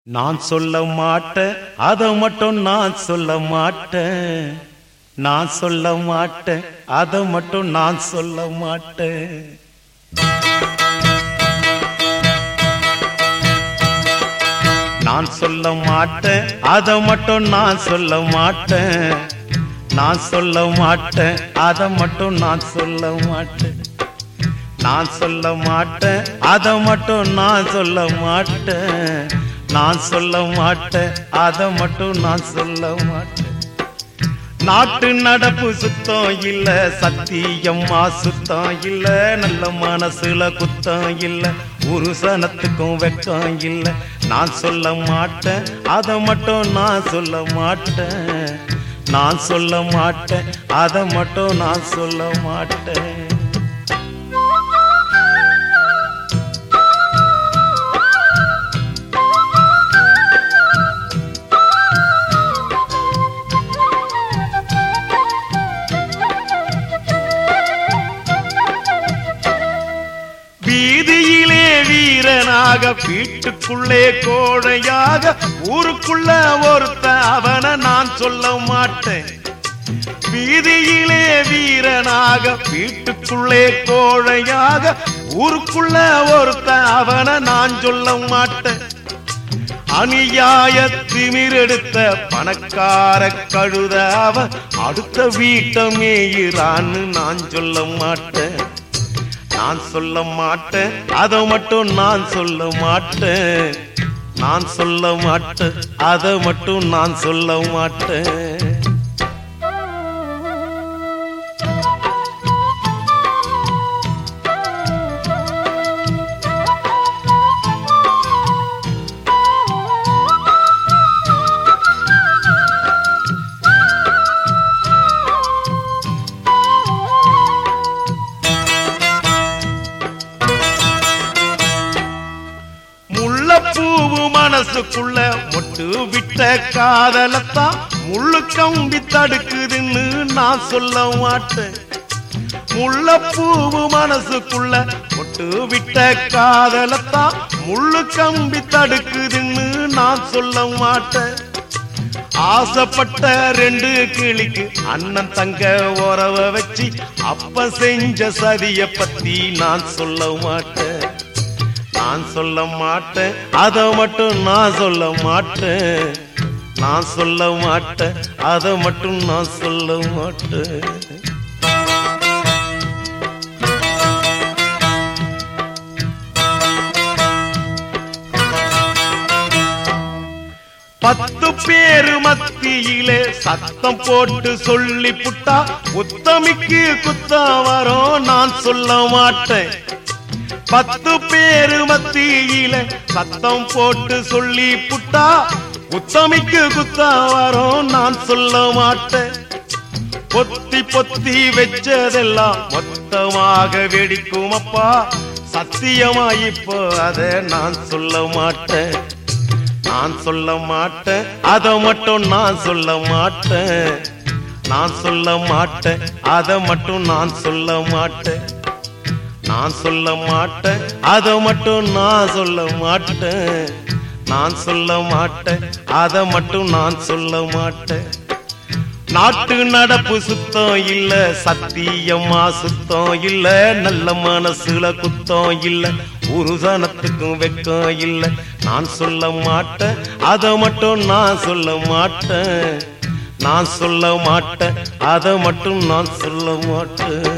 நான் சொல்ல மாட்டேன் அதை மட்டும் நான் சொல்ல மாட்டேன் நான் சொல்ல மாட்டேன் அதை மட்டும் நான் சொல்ல மாட்டேன் நான் சொல்ல மாட்டேன் அதை மட்டும் நான் சொல்ல மாட்டேன் நான் சொல்ல மாட்டேன் அதை மட்டும் நான் சொல்ல மாட்டேன் நான் சொல்ல மாட்டேன் அதை மட்டும் நான் சொல்ல மாட்டேன் நான் சொல்ல மாட்டேன் அதை மட்டும் நான் சொல்ல மாட்டேன் நாட்டு நடப்பு சுத்தம் இல்ல சத்தியம்மா சுத்தம் இல்ல நல்ல மனசுல குத்தம் இல்ல ஒரு சனத்துக்கும் வெக்கம் இல்ல நான் சொல்ல மாட்டேன் அதை மட்டும் நான் சொல்ல மாட்டேன் நான் சொல்ல மாட்டேன் அதை மட்டும் நான் சொல்ல மாட்டேன் வீதியிலே வீரனாக வீட்டுக்குள்ளே கோழையாக ஊருக்குள்ள ஒருத்த அவனை நான் சொல்ல மாட்டேன் வீதியிலே வீரனாக வீட்டுக்குள்ளே கோழையாக ஊருக்குள்ள ஒருத்த அவனை நான் சொல்ல மாட்டேன் அநியாய திமிரெடுத்த பணக்கார கழுத அவன் அடுத்த வீட்டை மேயிறான்னு நான் சொல்ல மாட்டேன் நான் சொல்ல மாட்டேன் அதை மட்டும் நான் சொல்ல மாட்டேன் நான் சொல்ல மாட்டேன் அதை மட்டும் நான் சொல்ல மாட்டேன் முள்ளப்பூவு மனசுக்குள்ள மொட்டு விட்ட காதலத்தான் முள்ளு கம்பி தடுக்குதுன்னு நான் சொல்ல மாட்டேன் முள்ளப்பூவு மனசுக்குள்ள மொட்டு விட்ட காதலத்தான் முள்ளு கம்பி தடுக்குதுன்னு நான் சொல்ல மாட்டேன் ஆசைப்பட்ட ரெண்டு கிளிக்கு அண்ணன் தங்க உறவ வச்சு அப்ப செஞ்ச சதிய பத்தி நான் சொல்ல மாட்டேன் நான் சொல்ல மாட்டேன் அதை மட்டும் நான் சொல்ல மாட்டேன் நான் சொல்ல மாட்டேன் அதை மட்டும் நான் சொல்ல மாட்டேன் பத்து பேரு மத்தியிலே சத்தம் போட்டு சொல்லி புட்டா உத்தமிக்கு குத்தம் வரும் நான் சொல்ல மாட்டேன் பத்து பேரு மத்தியில சத்தம் போட்டு சொல்லி புட்டா உத்தமிக்கு குத்தம் வரும் நான் சொல்ல மாட்டேன் பொத்தி பொத்தி வச்சதெல்லாம் மொத்தமாக வெடிக்கும் அப்பா சத்தியமா இப்போ அதை நான் சொல்ல மாட்டேன் நான் சொல்ல மாட்டேன் அதை மட்டும் நான் சொல்ல மாட்டேன் நான் சொல்ல மாட்டேன் அதை மட்டும் நான் சொல்ல மாட்டேன் நான் சொல்ல மாட்டேன் அதை மட்டும் நான் சொல்ல மாட்டேன் நான் சொல்ல மாட்டேன் அதை மட்டும் நான் சொல்ல மாட்டேன் நாட்டு நடப்பு சுத்தம் இல்ல சத்தியமா சுத்தம் இல்ல நல்ல மனசுல குத்தம் இல்ல ஒரு சனத்துக்கும் வெக்கம் இல்ல நான் சொல்ல மாட்டேன் அதை மட்டும் நான் சொல்ல மாட்டேன் நான் சொல்ல மாட்டேன் அதை மட்டும் நான் சொல்ல மாட்டேன்